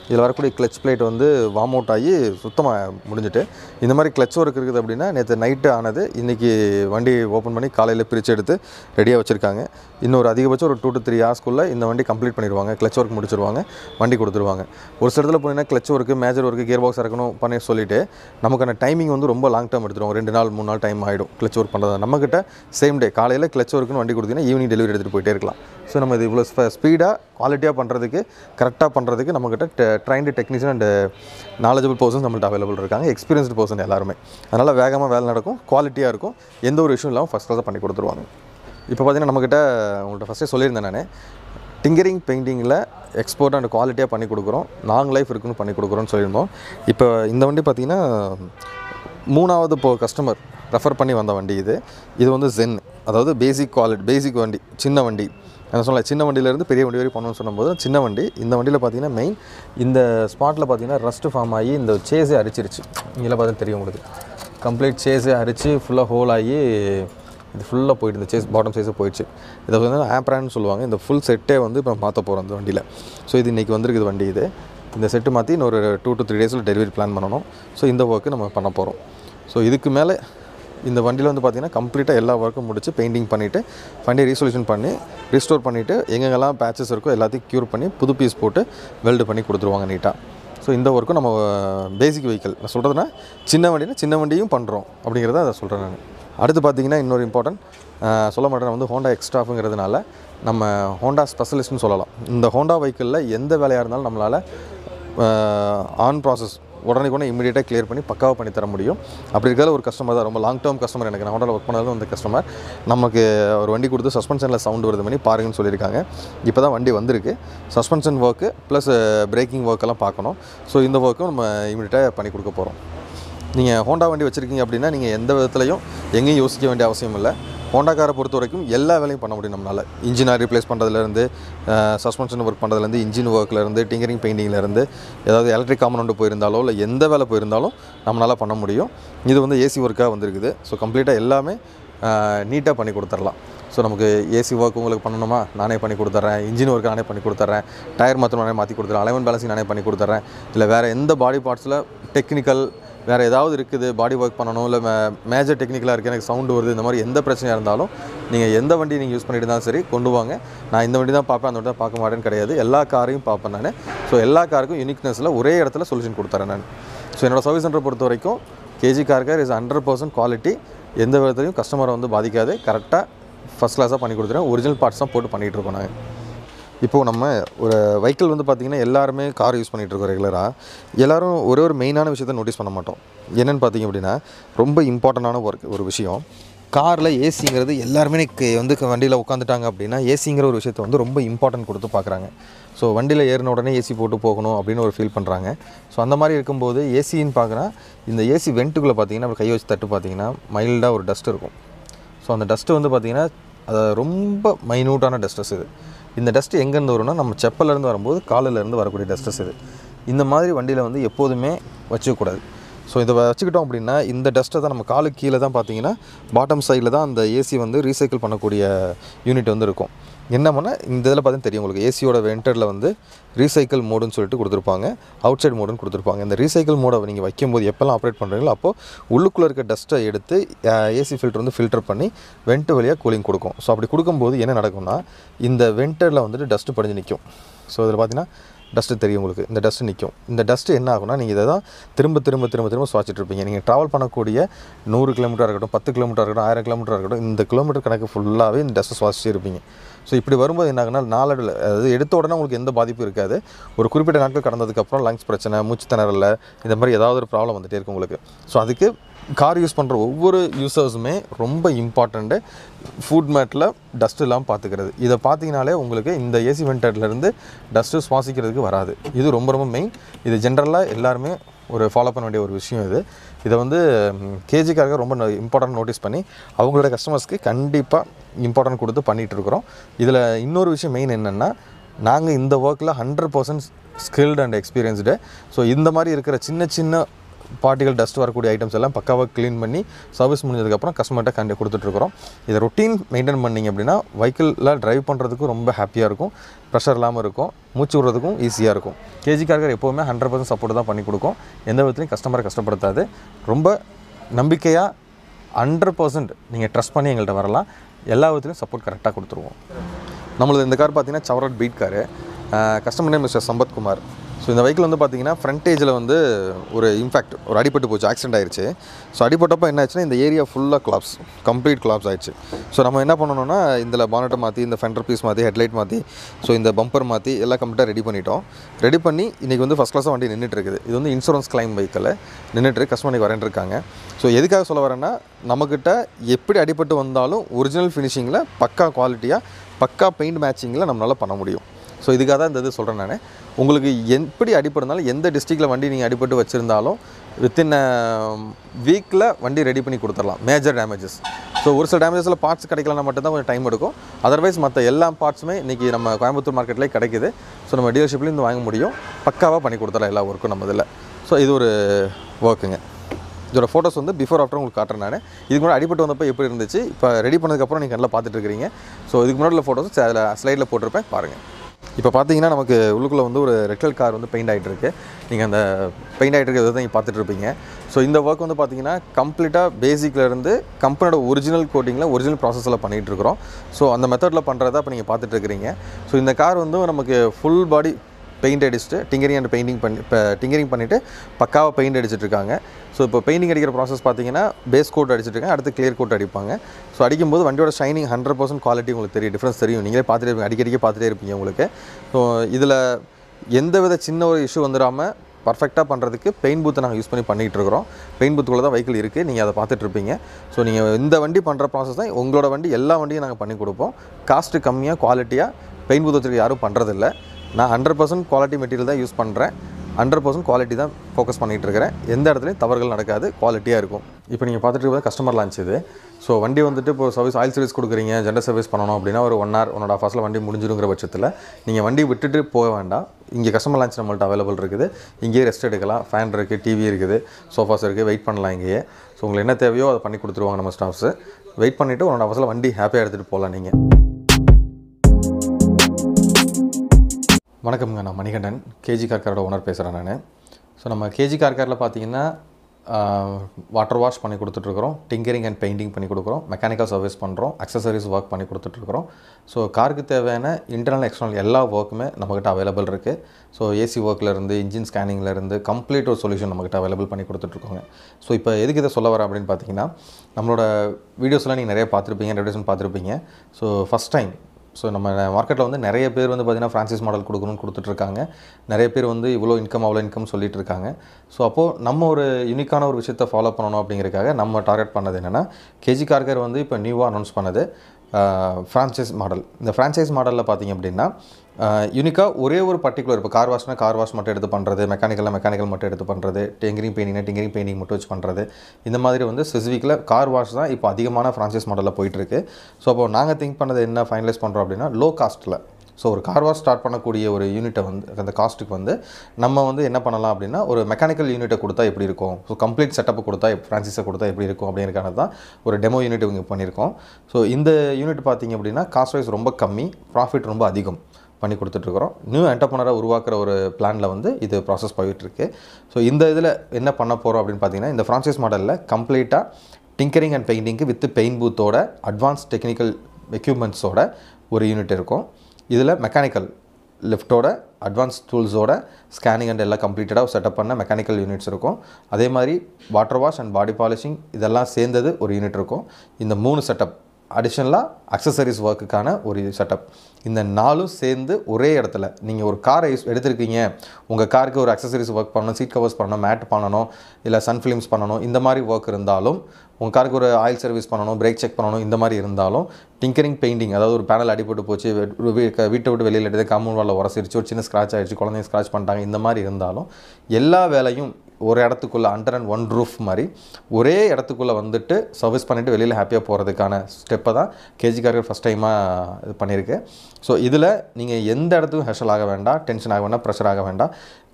Speaker 1: இதில் வரக்கூடிய கிளச் பிளேட் வந்து வார்ம் அவுட் ஆகி சுத்தமாக முடிஞ்சிட்டு இந்த மாதிரி கிளச் ஒர்க் இருக்குது அப்படின்னா நேற்று நைட்டு ஆனது இன்றைக்கி வண்டி ஓப்பன் பண்ணி காலையில் பிரித்து எடுத்து ரெடியாக வச்சுருக்காங்க இன்னொரு அதிகபட்சம் ஒரு டூ டு த்ரீ ஹவர்ஸ்க்குள்ளே இந்த வண்டி கம்ப்ளீட் பண்ணிடுவாங்க கிளச் ஒர்க் முடிச்சிருவாங்க வண்டி கொடுத்துருவாங்க ஒரு சில இடத்துல போனீங்கன்னா clutch work major work gearbox இறக்கணும் பண்ணி சொல்லிட்டு நமக்கான டைமிங் வந்து ரொம்ப லாங் டேர்ம் எடுத்துரும் ரெண்டு நாள் மூணு நாள் டைம் ஆகிடும் கிளச் ஒர்க் பண்ணுறது நம்மக்கிட்ட சேம் டே காலையில் கிளச் ஒர்க்குன்னு வண்டி கொடுத்தீங்கன்னா ஈவினிங் டெலிவரி எடுத்துகிட்டு போயிட்டே இருக்கலாம் ஸோ நம்ம இது இவ்வளோ ஸ்பீடாக குவாலிட்டியாக பண்ணுறதுக்கு கரெக்டாக பண்ணுறதுக்கு நம்மக்கிட்ட trained technician and knowledgeable persons நம்மள்ட்ட அவைலபிள் இருக்காங்க எக்ஸ்பீரியன்ஸ்டு பர்சன் எல்லாருமே அதனால் வேகமாக வேலை நடக்கும் குவாலிட்டியாக இருக்கும் எந்த ஒரு இஷ்யூ இல்லாமல் ஃபஸ்ட் கிளாஸாக பண்ணி கொடுத்துருவாங்க இப்போ பார்த்தீங்கன்னா நம்மக்கிட்ட உங்கள்கிட்ட ஃபஸ்ட்டே சொல்லியிருந்தேன் நான் டிங்கரிங் பெயிண்டிங்கில் எக்ஸ்போர்ட் அண்ட் குவாலிட்டியாக பண்ணி கொடுக்குறோம் லாங் லைஃப் இருக்குன்னு பண்ணி கொடுக்குறோன்னு சொல்லியிருந்தோம் இப்போ இந்த வண்டி பார்த்திங்கன்னா மூணாவது இப்போ கஸ்டமர் ரெஃபர் பண்ணி வந்த வண்டி இது இது வந்து ஜென் அதாவது பேசிக் குவாலிட்டி பேசிக் வண்டி சின்ன வண்டி நான் சொன்னல சின்ன வண்டியிலேருந்து பெரிய வண்டி வரைக்கும் பண்ணணும்னு சொன்னபோது சின்ன வண்டி இந்த வண்டியில் பார்த்தீங்கன்னா மெயின் இந்த ஸ்பாட்டில் பார்த்தீங்கன்னா ரஸ்ட்டு ஃபார்ம் ஆகி இந்த சேஸே அரிச்சிருச்சு இங்கெல்லாம் பார்த்தா தெரியும் உங்களுக்கு கம்ப்ளீட் சேஸே அரிச்சு ஃபுல்லாக ஹோல் ஆகி இது ஃபுல்லாக போயிட்டு இந்த சேஸ் பாட்டம் சேஸே போயிடுச்சு இதை வந்து ஆப்ரான்னு சொல்லுவாங்க இந்த ஃபுல் செட்டே வந்து இப்போ மாற்ற போகிறோம் இந்த வண்டியில் ஸோ இது இன்றைக்கி வந்திருக்குது வண்டி இது இந்த செட்டு மாற்றி இன்னொரு டூ டு த்ரீ டேஸில் டெலிவரி பிளான் பண்ணணும் ஸோ இந்த ஒர்க்கு நம்ம பண்ண போகிறோம் ஸோ இதுக்கு மேலே இந்த வண்டியில் வந்து பார்த்திங்கன்னா கம்ப்ளீட்டாக எல்லா ஒர்க்கும் முடிச்சு பெயிண்டிங் பண்ணிவிட்டு வண்டியை ரீசொல்யூஷன் பண்ணி ரீஸ்டோர் பண்ணிவிட்டு எங்கெங்கெல்லாம் பேச்சஸ் இருக்கோ எல்லாத்தையும் க்யூர் பண்ணி புது பீஸ் போட்டு வெல்டு பண்ணி கொடுத்துருவாங்க நீட்டாக ஸோ இந்த ஒர்க்கும் நம்ம பேசிக் வெஹிக்கிள் நான் சொல்கிறதுனா சின்ன வண்டினா சின்ன வண்டியும் பண்ணுறோம் அப்படிங்கிறத அதை சொல்கிறேன் நான் அடுத்து பார்த்தீங்கன்னா இன்னொரு இம்பார்ட்டன்ட் சொல்ல மாட்டேன் வந்து ஹோண்டா எக்ஸ்ட்ராஃபுங்கிறதுனால நம்ம ஹோண்டா ஸ்பெஷலிஸ்ட்னு சொல்லலாம் இந்த ஹோண்டா வெஹிக்கிளில் எந்த வேலையாக இருந்தாலும் நம்மளால் ஆன் ப்ராசஸ் உடனே கூட இமீடியட்டாக கிளியர் பண்ணி பக்காவாக பண்ணி தர முடியும் அப்படி இருக்கிற ஒரு கஸ்டமர் தான் ரொம்ப லாங் டேர்ம் கஸ்டமர் எனக்கு நான் ஹோட்டலில் ஒர்க் பண்ணாலும் அந்த கஸ்டமர் நமக்கு ஒரு வண்டி கொடுத்து சஸ்பென்ஷனில் சவுண்ட் வருது பண்ணி பாருங்கன்னு சொல்லியிருக்காங்க இப்போ தான் வண்டி வந்திருக்கு சஸ்பென்ஷன் ஒர்க்கு ப்ளஸ் பிரேக்கிங் ஒர்க்கெல்லாம் பார்க்கணும் ஸோ இந்த ஒர்க்கும் நம்ம இமீடியட்டாக பண்ணி கொடுக்க போகிறோம் நீங்கள் ஹோண்டா வண்டி வச்சுருக்கீங்க அப்படின்னா நீங்கள் எந்த விதத்துலையும் எங்கேயும் யோசிக்க வேண்டிய அவசியம் இல்லை ஹோண்டா காரை பொறுத்த வரைக்கும் எல்லா வேலையும் பண்ண முடியும் நம்மளால் இன்ஜினை ரீப்ளேஸ் பண்ணுறதுலேருந்து சஸ்பென்ஷன் ஒர்க் பண்ணுறதுலேருந்து இன்ஜின் ஒர்க்லேருந்து டிங்கரிங் பெயிண்டிங்லேருந்து ஏதாவது எலக்ட்ரிக் காம்பனண்ட் போயிருந்தாலோ இல்லை எந்த வேலை போயிருந்தாலும் நம்மளால் பண்ண முடியும் இது வந்து ஏசி ஒர்க்காக வந்திருக்குது ஸோ கம்ப்ளீட்டாக எல்லாமே நீட்டாக பண்ணி கொடுத்துர்லாம் ஸோ நமக்கு ஏசி ஒர்க் உங்களுக்கு பண்ணணுமா நானே பண்ணி கொடுத்துட்றேன் இன்ஜின் ஒர்க் நானே பண்ணி கொடுத்துட்றேன் டயர் மாற்றம் நானே மாற்றி கொடுத்துறேன் அலைவன் பேலன்சிங் நானே பண்ணி கொடுத்துட்றேன் இல்லை வேறு எந்த பாடி பார்ட்ஸில் டெக்னிக்கல் வேறு ஏதாவது இருக்குது பாடி ஒர்க் பண்ணணும் இல்லை மே மேஜர் டெக்னிக்கலாக இருக்குது எனக்கு சவுண்டு வருது இந்த மாதிரி எந்த பிரச்சனையாக இருந்தாலும் நீங்கள் எந்த வண்டி நீங்கள் யூஸ் பண்ணிட்டு இருந்தாலும் சரி கொண்டு வாங்க நான் இந்த வண்டி தான் பார்ப்பேன் அந்த வண்டி தான் பார்க்க மாட்டேன்னு கிடையாது எல்லா காரையும் பார்ப்பேன் நான் ஸோ எல்லா காருக்கும் யூனிக்னஸில் ஒரே இடத்துல சொல்யூஷன் கொடுத்துறேன் நான் ஸோ என்னோட சர்வீஸ் சென்டரை பொறுத்த வரைக்கும் KG car care is hundred percent quality எந்த விதத்துலையும் கஸ்டமரை வந்து பாதிக்காது கரெக்டாக ஃபஸ்ட் கிளாஸாக பண்ணி கொடுத்துருவேன் ஒரிஜினல் பார்ட்ஸ் தான் போட்டு பண்ணிகிட்டு இருக்கோம் நாங்கள் இப்போது நம்ம ஒரு வெஹிக்கிள் வந்து பார்த்திங்கன்னா எல்லாருமே கார் யூஸ் பண்ணிகிட்டு இருக்கோம் ரெகுலராக எல்லோரும் ஒரே ஒரு மெயினான விஷயத்த நோட்டீஸ் பண்ண மாட்டோம் என்னென்னு பார்த்தீங்க அப்படின்னா ரொம்ப இம்பார்ட்டண்டான ஒர்க் ஒரு விஷயம் காரில் ஏசிங்கிறது எல்லாருமே இன்னைக்கு வந்து வண்டியில் உட்காந்துட்டாங்க அப்படின்னா ஏசிங்கிற ஒரு விஷயத்தை வந்து ரொம்ப இம்பார்ட்டன்ட் கொடுத்து பார்க்குறாங்க ஸோ வண்டியில் ஏறின உடனே ஏசி போட்டு போகணும் அப்படின்னு ஒரு ஃபீல் பண்ணுறாங்க ஸோ அந்த மாதிரி இருக்கும்போது ஏசின்னு பார்க்குறா இந்த ஏசி வெண்ட்டுக்குள்ளே பார்த்தீங்கன்னா அப்படி கை வச்சு தட்டு பார்த்தீங்கன்னா மைல்டாக ஒரு டஸ்ட் இருக்கும் ஸோ அந்த டஸ்ட்டு வந்து பார்த்திங்கன்னா அது ரொம்ப மைன்யூட்டான டஸ்டஸ் இது இந்த டஸ்ட்டு எங்கேருந்து வரும்னா நம்ம செப்பல்லேருந்து வரும்போது காலிலேருந்து வரக்கூடிய டஸ்டஸ் இது இந்த மாதிரி வண்டியில் வந்து எப்போதுமே வச்சுக்கக்கூடாது ஸோ இதை வச்சுக்கிட்டோம் அப்படின்னா இந்த டஸ்ட்டை தான் நம்ம காலுக்கு கீழே தான் பார்த்தீங்கன்னா பாட்டம் சைடில் தான் அந்த ஏசி வந்து ரீசைக்கிள் பண்ணக்கூடிய யூனிட் வந்து இருக்கும் என்ன பண்ணால் இந்த இதில் பார்த்தீங்கன்னா தெரியும் உங்களுக்கு ஏசியோட வென்டரில் வந்து ரீசைக்கிள் மோடுன்னு சொல்லிட்டு கொடுத்துருப்பாங்க அவுட் சைடு மோடுன்னு கொடுத்துருப்பாங்க இந்த ரீசைக்கிள் மோடை நீங்கள் வைக்கும்போது எப்போல்லாம் ஆப்ரேட் பண்ணுறீங்களோ அப்போது உள்ளுக்குள்ளே இருக்க டஸ்ட்டை எடுத்து ஏசி ஃபில்டர் வந்து ஃபில்டர் பண்ணி வெண்ட் வழியாக கூலிங் கொடுக்கும் ஸோ அப்படி கொடுக்கும்போது என்ன நடக்கும்னா இந்த வென்டரில் வந்துட்டு டஸ்ட்டு படிஞ்சு நிற்கும் ஸோ இதில் பார்த்தீங்கன்னா டஸ்ட்டு தெரியும் உங்களுக்கு இந்த டஸ்ட்டு நிற்கும் இந்த டஸ்ட்டு என்ன ஆகும்னா நீங்கள் இதை தான் திரும்ப திரும்ப திரும்ப திரும்ப சுவாச்சிட்டு இருப்பீங்க நீங்கள் ட்ராவல் பண்ணக்கூடிய நூறு கிலோமீட்டராக இருக்கட்டும் பத்து கிலோமீட்டர் இருக்கட்டும் ஆயிரம் கிலோமீட்டராக இருக்கட்டும் இந்த கிலோமீட்டர் கணக்கு ஃபுல்லாகவே இந்த டஸ்ட்டை சுவாசிச்சு இருப்பீங்க ஸோ இப்படி வரும்போது என்ன ஆகுனா நாளடைவில் அதாவது எடுத்த உடனே உங்களுக்கு எந்த பாதிப்பும் இருக்காது ஒரு குறிப்பிட்ட நாட்கள் கடந்ததுக்கப்புறம் லங்ஸ் பிரச்சனை மூச்சு திணறல இந்த மாதிரி ஏதாவது ஒரு ப்ராப்ளம் வந்துட்டே இருக்கும் உங்களுக்கு ஸோ அதுக்கு கார் யூஸ் பண்ணுற ஒவ்வொரு யூசர்ஸுமே ரொம்ப இம்பார்ட்டண்ட்டு ஃபுட் மேட்டில் டஸ்ட் இல்லாமல் பார்த்துக்கிறது இதை பார்த்தீங்கனாலே உங்களுக்கு இந்த ஏசி வென்டர்லேருந்து டஸ்ட்டு சுவாசிக்கிறதுக்கு வராது இது ரொம்ப ரொம்ப மெயின் இது ஜென்ரலாக எல்லாருமே ஒரு ஃபாலோ பண்ண வேண்டிய ஒரு விஷயம் இது இதை வந்து கேஜிக்காக ரொம்ப இம்பார்ட்டன்ட் நோட்டீஸ் பண்ணி அவங்களோட கஸ்டமர்ஸ்க்கு கண்டிப்பாக இம்பார்ட்டன்ட் கொடுத்து பண்ணிகிட்டு இருக்கிறோம் இதில் இன்னொரு விஷயம் மெயின் என்னென்னா நாங்கள் இந்த ஒர்க்கில் hundred percent skilled and experienced so இந்த மாதிரி இருக்கிற சின்ன சின்ன பார்ட்டிகல் டஸ்ட் வரக்கூடிய ஐட்டம்ஸ் எல்லாம் பக்காவாக க்ளீன் பண்ணி சர்வீஸ் முடிஞ்சதுக்கப்புறம் கஸ்டமர்கிட்ட கண்டி கொடுத்துட்ருக்குறோம் இதை ரொட்டீன் மெயின்டைன் பண்ணிங்க அப்படின்னா வெஹிக்கிளில் ட்ரைவ் பண்ணுறதுக்கு ரொம்ப ஹாப்பியாக இருக்கும் ப்ரெஷர் இல்லாமல் இருக்கும் மூச்சு விடுறதுக்கும் ஈஸியாக இருக்கும் கேஜி கார்கர் எப்போவுமே ஹண்ட்ரட் பர்சன்ட் சப்போர்ட் தான் பண்ணி கொடுக்கும் எந்த விதத்துலையும் கஸ்டமரை கஷ்டப்படுத்தாது ரொம்ப நம்பிக்கையாக ஹண்ட்ரட் பர்சன்ட் நீங்கள் ட்ரஸ்ட் பண்ணி எங்கள்கிட்ட வரலாம் எல்லா விதத்துலையும் சப்போர்ட் கரெக்டாக கொடுத்துருவோம் நம்மளது இந்த கார் பார்த்தீங்கன்னா Chevrolet Beat car customer name mister Sampathkumar so இந்த வெஹிக்கிள் வந்து பார்த்தீங்கன்னா ஃப்ரண்டேஜில் வந்து ஒரு இம்பாக்ட் ஒரு அடிபட்டு போச்சு ஆக்சிடென்ட் ஆயிடுச்சு ஸோ அடிபட்டப்போ என்ன ஆச்சுன்னா இந்த ஏரியா ஃபுல்லாக கிளாப்ஸ் கம்ப்ளீட் கிளாப்ஸ் ஆயிடுச்சு ஸோ நம்ம என்ன பண்ணணும்னா இதில் பானட்டை மாற்றி இந்த ஃபெண்டர் பீஸ் மாற்றி ஹெட்லைட் மாற்றி ஸோ இந்த பம்பர் மாற்றி எல்லாம் கம்ப்ளீட்டாக ரெடி பண்ணிட்டோம் ரெடி பண்ணி இன்றைக்கி வந்து ஃபஸ்ட் கிளாஸாக வண்டி நின்றுட்டு இருக்குது இது வந்து இன்சூரன்ஸ் கிளைம் வெஹிக்கிள் நின்றுட்டு கஸ்டமர் வரேன் இருக்காங்க ஸோ எதுக்காக சொல்ல வரேன்னா நம்மக்கிட்ட எப்படி அடிபட்டு வந்தாலும் ஒரிஜினல் ஃபினிஷிங்கில் பக்கா குவாலிட்டியாக பக்கா பெயிண்ட் மேட்சிங்கில் நம்மளால் பண்ண முடியும் ஸோ இதுக்காக தான் இந்த இது சொல்கிறேன் நான் உங்களுக்கு எப்படி அடிபட்டிருந்தாலும் எந்த டிஸ்ட்ரிக்டில் வண்டி நீங்கள் அடிபட்டு வச்சுருந்தாலும் வித்தின் வீக்கில் வண்டி ரெடி பண்ணி கொடுத்துடலாம் மேஜர் டேமேஜஸ் ஸோ ஒரு சில டேமேஜஸில் பார்ட்ஸ் கிடைக்கலனா மட்டும்தான் கொஞ்சம் டைம் எடுக்கும் அதர்வைஸ் மற்ற எல்லா பார்ட்ஸுமே இன்றைக்கி நம்ம கோயம்புத்தூர் மார்க்கெட்லேயே கிடைக்குது ஸோ நம்ம டீலர்ஷிப்லேயும் இருந்து வாங்க முடியும் பக்காவாக பண்ணி கொடுத்துடலாம் எல்லா ஒர்க்கும் நம்ம இதில் ஸோ இது ஒரு ஒர்க்குங்க இதோட ஃபோட்டோஸ் வந்து பிஃபோர் ஆஃப்டர் உங்களுக்கு காட்டுறேன் நான் இதுக்கு முன்னாடி அடிபட்டு வந்தப்போ எப்படி இருந்துச்சு இப்போ ரெடி பண்ணதுக்கப்புறம் நீங்கள் நல்லா பார்த்துட்டு இருக்கிறீங்க ஸோ இதுக்கு முன்னாடி ஃபோட்டோஸ் அதில் ஸ்லைடில் போட்டிருப்பேன் பாருங்கள் இப்போ பார்த்தீங்கன்னா நமக்கு உள்ளுக்குள்ளே வந்து ஒரு ரெட்டல் கார் வந்து பெயிண்ட் ஆகிட்டு இருக்கு நீங்கள் அந்த பெயிண்ட் ஆகிட்டு இருக்கிறத தான் நீங்கள் பார்த்துட்டு இருப்பீங்க ஸோ இந்த ஒர்க் வந்து பார்த்தீங்கன்னா கம்ப்ளீட்டாக பேசிக்லேருந்து கம்பெனியோட ஒரிஜினல் கோட்டிங்கில் ஒரிஜினல் ப்ராசஸில் பண்ணிகிட்டு இருக்கிறோம் ஸோ அந்த மெத்தடில் பண்ணுறதா இப்போ நீங்கள் பார்த்துட்டு இருக்கிறீங்க ஸோ இந்த கார் வந்து நமக்கு ஃபுல் பாடி பெயிண்ட் அடிச்சுட்டு டிங்கரிங் அண்ட் பெயிண்டிங் பண்ணி இப்போ டிங்கரிங் பண்ணிவிட்டு பக்காவாக பெயிண்ட் அடிச்சிட்டு இருக்காங்க ஸோ இப்போ பெயிண்டிங் அடிக்கிற ப்ராசஸ் பார்த்தீங்கன்னா பேஸ் கோட் அடிச்சிட்டு இருக்காங்க அடுத்து கிளியர் கோட் அடிப்பாங்க ஸோ அடிக்கும்போது வண்டியோட ஷைனிங் ஹண்ட்ரட் பர்சன்ட் குவாலிட்டி உங்களுக்கு தெரியும் டிஃப்ரென்ஸ் தெரியும் நீங்களே பார்த்துட்டே இருப்பீங்க அடிக்கடிக்க பார்த்துட்டே இருப்பீங்க உங்களுக்கு ஸோ இதில் எந்த வித சின்ன ஒரு இஷ்யூ வந்துடாமல் பர்ஃபெக்டாக பண்ணுறதுக்கு பெயிண்ட் பூத்தை நாங்கள் யூஸ் பண்ணி பண்ணிகிட்டு இருக்கிறோம் பெயிண்ட் பூத்துக்குள்ள தான் வெஹிக்கிள் இருக்குது நீங்கள் அதை பார்த்துட்டு இருப்பீங்க ஸோ நீங்கள் இந்த வண்டி பண்ணுற ப்ராசஸ் தான் உங்களோட வண்டி எல்லா வண்டியும் நாங்கள் பண்ணி கொடுப்போம் காஸ்ட்டு கம்மியாக குவாலிட்டியாக பெயிண்ட் பூத் வச்சுருக்க யாரும் பண்ணுறதில்ல நான் ஹண்ட்ரட் பர்சன்ட் குவாலிட்டி மெட்டீரியல் தான் யூஸ் பண்ணுறேன் ஹண்ட்ரட் பர்சன்ட் குவாலிட்டி தான் ஃபோக்கஸ் பண்ணிகிட்டு இருக்கிறேன் எந்த இடத்துலையும் தவறுகள் நடக்காது குவாலிட்டியாக இருக்கும் இப்போ நீங்கள் பார்த்துட்டு இருக்கிறது கஸ்டமர் லான்ச் இது ஸோ வண்டி வந்துட்டு இப்போ சர்வீஸ் ஆயில் சர்வீஸ் கொடுக்குறீங்க ஜெண்டர் சர்வீஸ் பண்ணணும் அப்படின்னா ஒரு one hour one and half ஹவர்ஸில் வண்டி முடிஞ்சிருங்கிற பட்சத்தில் நீங்கள் வண்டி விட்டுட்டு போக வேண்டாம் இங்கே கஸ்டமர் லான்ச் நம்மள்ட்ட அவைலபிள் இருக்குது இங்கேயே ரெஸ்ட் எடுக்கலாம் ஃபேன் இருக்குது டிவி இருக்குது சோஃபாஸ் இருக்குது வெயிட் பண்ணலாம் இங்கேயே ஸோ உங்களுக்கு என்ன தேவையோ அதை பண்ணி கொடுத்துருவாங்க நம்ம ஸ்டாஃப்ஸு வெயிட் பண்ணிவிட்டு ஒன் அண்ட் ஹவர்ஸில் வண்டி ஹாப்பியாக எடுத்துகிட்டு போகலாம் நீங்கள் வணக்கம்ங்க நான் மணிகண்டன் கேஜி கார்காரோட ஓனர் பேசுகிறேன் நான் ஸோ நம்ம கேஜி கார்காரில் பார்த்தீங்கன்னா வாட்டர் வாஷ் பண்ணி கொடுத்துட்ருக்குறோம் டிங்கரிங் அண்ட் பெயிண்டிங் பண்ணி கொடுக்குறோம் மெக்கானிக்கல் சர்வீஸ் பண்ணுறோம் அக்சசரிஸ் ஒர்க் பண்ணி கொடுத்துட்ருக்குறோம் ஸோ காருக்கு தேவையான இன்டர்னல் எக்ஸ்டர்னல் எல்லா ஒர்க்குமே நம்மக்கிட்ட அவைலபிள் இருக்குது ஸோ ஏசி ஒர்க்லேருந்து இன்ஜின் ஸ்கேனிங்லேருந்து கம்ப்ளீட் ஒரு சொல்யூஷன் நம்மக்கிட்ட அவைலபிள் பண்ணி கொடுத்துட்ருக்கோங்க ஸோ இப்போ எதுக்கு இதை சொல்ல வரேன் அப்படின்னு பார்த்தீங்கன்னா நம்மளோட வீடியோஸ்லாம் நீங்கள் நிறைய பார்த்துருப்பீங்க அட்வர்டைஸ்மெண்ட் பார்த்துருப்பீங்க ஸோ ஃபஸ்ட் டைம் ஸோ நம்ம மார்க்கெட்டில் வந்து நிறைய பேர் வந்து பார்த்திங்கன்னா ஃப்ரான்சிஸ் மாடல் கொடுக்கணும்னு கொடுத்துட்ருக்காங்க நிறைய பேர் வந்து இவ்வளோ இன்கம் அவ்வளோ இன்கம் சொல்லிட்டு இருக்காங்க ஸோ அப்போது நம்ம ஒரு யூனிக்கான ஒரு விஷயத்தை ஃபாலோ பண்ணணும் அப்படிங்கிறக்காக நம்ம டார்கெட் பண்ணது என்னென்னா கேஜி கார்கர் வந்து இப்போ நியூவாக அனௌன்ஸ் பண்ணது ஃப்ரான்ச்சைஸ் மாடல் இந்த ஃப்ரான்ச்சைஸ் மாடலில் பார்த்தீங்க அப்படின்னா யூனிக்காக ஒரே ஒரு பர்டிகுலர் இப்போ கார் வாஷ்னா கார் வாஷ் மட்டும் எடுத்து பண்ணுறது மெக்கானிக்கலில் மெக்கானிக்கல் மட்டும் எடுத்து பண்ணுறது டிங்கரிங் பெயிண்டிங்னா டிங்கரிங் பெயிண்டிங் மட்டும் வச்சு பண்ணுறது இந்த மாதிரி வந்து ஸ்பெசிஃபிக்கில் கார் வாஷ் தான் இப்போ அதிகமான ஃப்ரான்ச்சைஸ் மாடலில் போயிட்டுருக்கு ஸோ அப்போ நாங்கள் திங்க் பண்ணது என்ன ஃபைனலைஸ் பண்ணுறோம் அப்படின்னா லோ காஸ்ட்டில் ஸோ ஒரு கார் வாஷ் ஸ்டார்ட் பண்ணக்கூடிய ஒரு யூனிட்டை வந்து அந்த காஸ்ட்டுக்கு வந்து நம்ம வந்து என்ன பண்ணலாம் அப்படின்னா ஒரு மெக்கானிக்கல் யூனிட்டை கொடுத்தா எப்படி இருக்கும் ஸோ கம்ப்ளீட் செட்டப் கொடுத்தா ஃப்ரான்சிஸை கொடுத்தா எப்படி இருக்கும் அப்படிங்கிறக்கான தான் ஒரு டெமோ யூனிட் இவங்க பண்ணியிருக்கோம் ஸோ இந்த யூனிட் பார்த்தீங்க அப்படின்னா காஸ்ட் வைஸ் ரொம்ப கம்மி ப்ராஃபிட் ரொம்ப அதிகம் பண்ணி கொடுத்துட்ருக்குறோம் நியூ என்டர்பனராக உருவாக்குற ஒரு பிளானில் வந்து இது ப்ராசஸ் போயிட்டுருக்கு ஸோ இந்த இதில் என்ன பண்ண போகிறோம் அப்படின்னு பார்த்தீங்கன்னா இந்த ஃப்ரான்ச்சைஸ் மாடலில் கம்ப்ளீட்டாக டிங்கரிங் அண்ட் பெயிண்டிங்க்கு வித் பெயிண்ட் பூத்தோட அட்வான்ஸ் டெக்னிக்கல் எக்யூப்மெண்ட்ஸோட ஒரு யூனிட் இருக்கும் இதில் மெக்கானிக்கல் லிஃப்ட்டோட அட்வான்ஸ் டூல்ஸோட ஸ்கேனிங் அண்ட் எல்லாம் கம்ப்ளீட்டடாக செட்டப் பண்ண மெக்கானிக்கல் யூனிட்ஸ் இருக்கும் அதே மாதிரி water wash and body polishing இதெல்லாம் சேர்ந்தது ஒரு யூனிட் இருக்கும் இந்த மூணு செட்டப் அடிஷ்னலாக அக்சசரிஸ் ஒர்க்குக்கான ஒரு செட்டப் இந்த நாலும் சேர்ந்து ஒரே இடத்துல நீங்கள் ஒரு காரை யூஸ் எடுத்திருக்கீங்க உங்கள் காருக்கு ஒரு அக்சசரிஸ் ஒர்க் பண்ணணும் சீட் கவர்ஸ் பண்ணணும் மேட் பண்ணணும் இல்லை சன் ஃபிலிம்ஸ் பண்ணணும் இந்த மாதிரி ஒர்க் இருந்தாலும் உங்கள் காருக்கு ஒரு ஆயில் சர்வீஸ் பண்ணணும் பிரேக் செக் பண்ணணும் இந்த மாதிரி இருந்தாலும் டிங்கரிங் பெயிண்டிங் அதாவது ஒரு பேனல் அடிபட்டு போச்சு வீ- வீ- வீட்டை விட்டு வெளியில் எடுத்து காம்பவுண்ட் வாலில் உரசிருச்சு ஒரு சின்ன ஸ்க்ராச் ஆயிடுச்சு குழந்தைங்க ஸ்க்ராச் பண்ணிட்டாங்க இந்த மாதிரி இருந்தாலும் எல்லா வேலையும் ஒரு இடத்துக்குள்ளே அண்டர் அண்ட் ஒன் ரூஃப் மாதிரி ஒரே இடத்துக்குள்ளே வந்துட்டு சர்வீஸ் பண்ணிவிட்டு வெளியில் ஹாப்பியாக போகிறதுக்கான ஸ்டெப்பை தான் கேஜி கார்கர் ஃபஸ்ட் டைமாக இது பண்ணியிருக்கு ஸோ இதில் நீங்கள் எந்த இடத்துக்கும் ஹெஷல் ஆக வேண்டாம் டென்ஷன் ஆக வேண்டாம் ப்ரெஷர் ஆக வேண்டாம்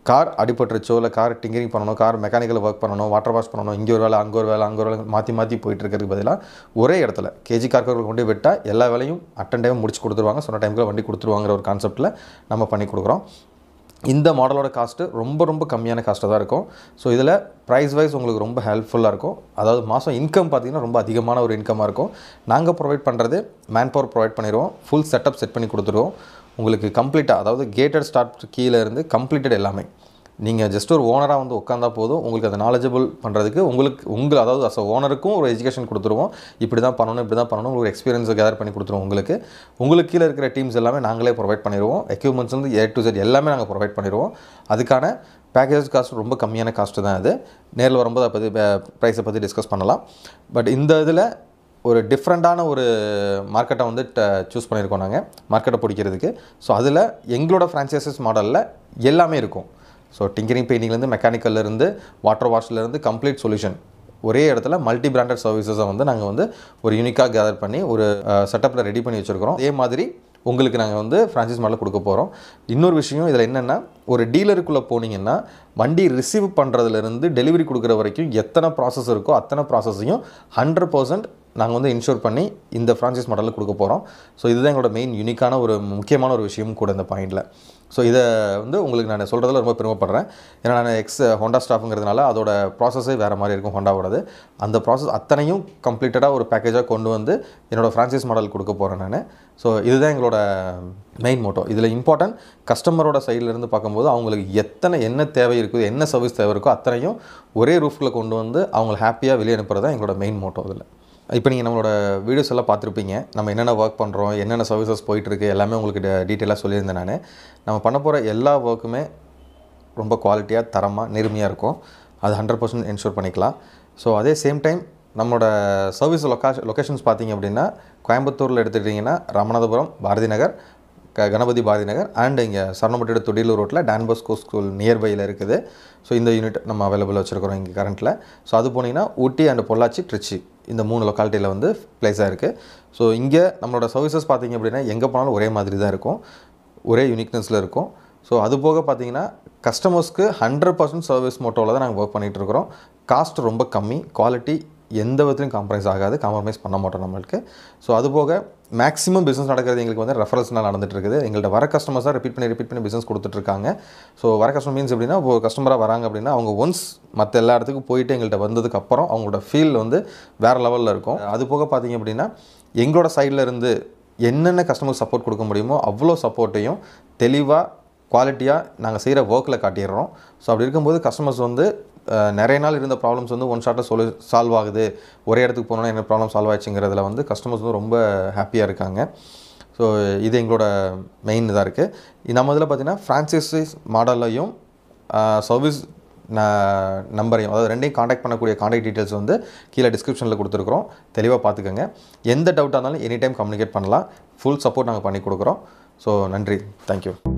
Speaker 1: கார் அடிபட்டுருச்சோ இல்லை கார் டிங்கரிங் பண்ணணும் கார் மெக்கானிக்கல் ஒர்க் பண்ணணும் வாட்டர் வாஷ் பண்ணணும் இங்கே ஒரு வேலை அங்கே ஒரு வேலை அங்கே ஒரு வேலை மாற்றி மாற்றி போயிட்டு இருக்கிறதுக்கு பதிலாக ஒரே இடத்துல கேஜி கார்கர்கள் கொண்டு போய் விட்டால் எல்லா வேலையும் அட்டன் டைம் முடிச்சு கொடுத்துருவாங்க சொன்ன டைமுக்கு வண்டி கொடுத்துருவாங்கிற ஒரு கான்செப்ட்டில் நம்ம பண்ணி கொடுக்குறோம் இந்த மாடலோட காஸ்ட்டு ரொம்ப ரொம்ப கம்மியான காஸ்ட்டாக தான் இருக்கும் ஸோ இதில் ப்ரைஸ் வைஸ் உங்களுக்கு ரொம்ப ஹெல்ப்ஃபுல்லாக இருக்கும் அதாவது மாதம் இன்கம் பார்த்தீங்கன்னா ரொம்ப அதிகமான ஒரு இன்கமாக இருக்கும் நாங்கள் ப்ரொவைட் பண்ணுறது மேன் பவர் ப்ரொவைட் பண்ணிடுவோம் ஃபுல் செட்டப் செட் பண்ணி கொடுத்துருவோம் உங்களுக்கு கம்ப்ளீட்டாக அதாவது கேட்டட் ஸ்டார்ட் கீழே இருந்து கம்ப்ளீட்டட் எல்லாமே நீங்கள் ஜஸ்ட் ஒரு ஓனராக வந்து உட்காந்தா போதும் உங்களுக்கு அதை நாலேஜபிள் பண்ணுறதுக்கு உங்களுக்கு உங்கள் அதாவது அஸ் ஓனருக்கும் ஒரு எஜுகேஷன் கொடுத்துருவோம் இப்படி தான் பண்ணணும் இப்படி தான் பண்ணணும் உங்களுக்கு எக்ஸ்பீரியன்ஸை கேதர் பண்ணி கொடுத்துருவோம் உங்களுக்கு உங்களுக்கு கீழே இருக்கிற டீம்ஸ் எல்லாமே நாங்களே ப்ரொவைட் பண்ணிடுவோம் எக்யூப்மெண்ட்ஸ் வந்து ஏ டு Z எல்லாமே நாங்கள் ப்ரொவைட் பண்ணிடுவோம் அதுக்கான பேக்கேஜ் காஸ்ட் ரொம்ப கம்மியான காஸ்ட்டு தான் அது நேரில் வரும்போது அதை பற்றி ப்ரைஸை பற்றி டிஸ்கஸ் பண்ணலாம் பட் இந்த இதில் ஒரு டிஃப்ரெண்ட்டான ஒரு மார்க்கெட்டை வந்து சூஸ் பண்ணியிருக்கோம் நாங்கள் மார்க்கெட்டை பிடிக்கிறதுக்கு ஸோ அதில் எங்களோட ஃப்ரான்ச்சைசஸ் மாடலில் எல்லாமே இருக்கும் ஸோ டிங்கரிங் பெயிண்டிங்லேருந்து மெக்கானிக்கல்லேருந்து வாட்டர் வாஷ்லேருந்து கம்ப்ளீட் சொல்யூஷன் ஒரே இடத்துல மல்டி பிராண்டட் சர்வீசஸை வந்து நாங்கள் வந்து ஒரு யூனிக்காக கேதர் பண்ணி ஒரு செட்டப்பில் ரெடி பண்ணி வச்சுருக்கிறோம் அதே மாதிரி உங்களுக்கு நாங்கள் வந்து ஃப்ரான்ச்சைஸ் மாடலில் கொடுக்க போகிறோம் இன்னொரு விஷயம் இதில் என்னென்னா ஒரு டீலருக்குள்ளே போனீங்கன்னா வண்டி ரிசீவ் பண்ணுறதுலேருந்து டெலிவரி கொடுக்குற வரைக்கும் எத்தனை ப்ராசஸ் இருக்கோ அத்தனை ப்ராசஸையும் ஹண்ட்ரட் பர்சன்ட் நாங்கள் வந்து இன்ஷூர் பண்ணி இந்த ஃப்ரான்ச்சைஸ் மாடலில் கொடுக்க போகிறோம் ஸோ இதுதான் எங்களோட மெயின் யூனிக்கான ஒரு முக்கியமான ஒரு விஷயம் கூட இந்த பாயிண்டில் ஸோ இதை வந்து உங்களுக்கு நான் சொல்கிறதுல ரொம்ப பெருமைப்படுறேன் ஏன்னா நான் எக்ஸ் ஹோண்டா ஸ்டாஃப்ங்கிறதுனால அதோட ப்ராசஸே வேறு மாதிரி இருக்கும் ஹோண்டாவோடது அந்த ப்ராசஸ் அத்தனையும் கம்ப்ளீட்டடாக ஒரு பேக்கேஜாக கொண்டு வந்து என்னோட ஃப்ரான்ச்சைஸ் மாடல் கொடுக்க போகிறேன் நான் ஸோ இதுதான் எங்களோட மெயின் மோட்டோ இதில் இம்பார்ட்டன்ட் கஸ்டமரோட சைட்லேருந்து பார்க்கும்போது அவங்களுக்கு எத்தனை என்ன தேவை இருக்குது என்ன சர்வீஸ் தேவை இருக்கோ அத்தனையும் ஒரே ரூஃபில் கொண்டு வந்து அவங்களை ஹாப்பியாக வெளியே அனுப்புறது தான் எங்களோட மெயின் மோட்டோ இதில் இப்போ நீங்கள் நம்மளோட வீடியோஸ் எல்லாம் பார்த்துருப்பீங்க நம்ம என்னென்ன ஒர்க் பண்ணுறோம் என்னென்ன சர்வீசஸ் போயிட்டுருக்கு எல்லாமே உங்களுக்கு டீட்டெயிலாக சொல்லியிருந்தேன் நான் நம்ம பண்ண போகிற எல்லா ஒர்க்குமே ரொம்ப குவாலிட்டியாக தரமாக நேர்மையாக இருக்கும் அது ஹண்ட்ரட் பர்சன்ட் என்ஷூர் பண்ணிக்கலாம் ஸோ அதே சேம் டைம் நம்மளோட சர்வீஸ் லொக்கா லொக்கேஷன்ஸ் பார்த்தீங்க அப்படின்னா கோயம்புத்தூரில் எடுத்துக்கிட்டிங்கன்னா ராமநாதபுரம் பாரதி நகர் க கணபதி பாரதி நகர் அண்ட் இங்கே சரணப்பட்டு தொடிலூர் ரோட்டில் டான்பஸ்கோ ஸ்கூல் நியர்பையில் இருக்குது ஸோ இந்த யூனிட் நம்ம அவைலபிள் வச்சுருக்கிறோம் இங்கே கரண்ட்டில் ஸோ அது போனீங்கன்னா ஊட்டி அண்ட் பொள்ளாச்சி ட்ரிச்சி இந்த மூணு லொக்காலிட்டியில் வந்து ப்ளேஸாக இருக்குது ஸோ இங்கே நம்மளோட சர்வீசஸ் பார்த்தீங்க அப்படின்னா எங்கே போனாலும் ஒரே மாதிரி தான் இருக்கும் ஒரே யூனிக்னஸில் இருக்கும் ஸோ அது போக பார்த்தீங்கன்னா கஸ்டமர்ஸ்க்கு ஹண்ட்ரட் பர்சன்ட் சர்வீஸ் மோட்டோவில் தான் நாங்கள் ஒர்க் பண்ணிகிட்டு இருக்கிறோம் காஸ்ட் ரொம்ப கம்மி குவாலிட்டி எந்த விதத்துலையும் காம்ப்ரமைஸ் ஆகாது காம்ப்ரமைஸ் பண்ண மாட்டோம் நம்மளுக்கு ஸோ அது போக மேக்ஸிமம் பிஸ்னஸ் நடக்கிறது எங்களுக்கு வந்து ரெஃபரன்ஸ்னால் நடந்துட்டு இருக்குது எங்கள்கிட்ட வர கஸ்டமர்ஸாக ரிப்பீட் பண்ணி ரிப்பீட் பண்ணி பிஸ்னஸ் கொடுத்துட்ருக்காங்க ஸோ வர கஸ்டமர் மீன்ஸ் எப்படின்னா இப்போ கஸ்டமராக வராங்க அப்படின்னா அவங்க ஒன்ஸ் மற்ற எல்லா இடத்துக்கும் போயிட்டு எங்கள்கிட்ட வந்ததுக்கு அப்புறம் அவங்களோட ஃபீல் வந்து வேறு லெவலில் இருக்கும் அது போக பார்த்தீங்க அப்படின்னா எங்களோட சைடில் இருந்து என்னென்ன கஸ்டமர் சப்போர்ட் கொடுக்க முடியுமோ அவ்வளோ சப்போர்ட்டையும் தெளிவாக குவாலிட்டியாக நாங்கள் செய்கிற ஒர்க்கில் காட்டிடுறோம் ஸோ அப்படி இருக்கும்போது கஸ்டமர்ஸ் வந்து அஹ், நிறைய நாள் இருந்த ப்ராப்ளம்ஸ் வந்து ஒன் ஷாட்டில் சொல்லி சால்வ் ஆகுது ஒரே இடத்துக்கு போனோன்னா என்ன ப்ராப்ளம் சால்வ் ஆச்சுங்கிறதுல வந்து கஸ்டமர்ஸ் வந்து ரொம்ப ஹாப்பியாக இருக்காங்க ஸோ இது எங்களோட மெயின் இதாக இருக்குது நம்ம இதில் பார்த்தீங்கன்னா ஃப்ரான்ச்சைசிஸ் மாடல்லையும் சர்வீஸ் நம்பரையும் அதாவது ரெண்டையும் காண்டாக்ட் பண்ணக்கூடிய காண்டாக்ட் டீட்டெயில்ஸ் வந்து கீழே டிஸ்கிரிப்ஷனில் கொடுத்துருக்குறோம் தெளிவாக பார்த்துக்கோங்க எந்த டவுட்டாக இருந்தாலும் எனி டைம் கம்யூனிகேட் பண்ணலாம் ஃபுல் சப்போர்ட் நாங்கள் பண்ணி கொடுக்குறோம் ஸோ நன்றி தேங்க்யூ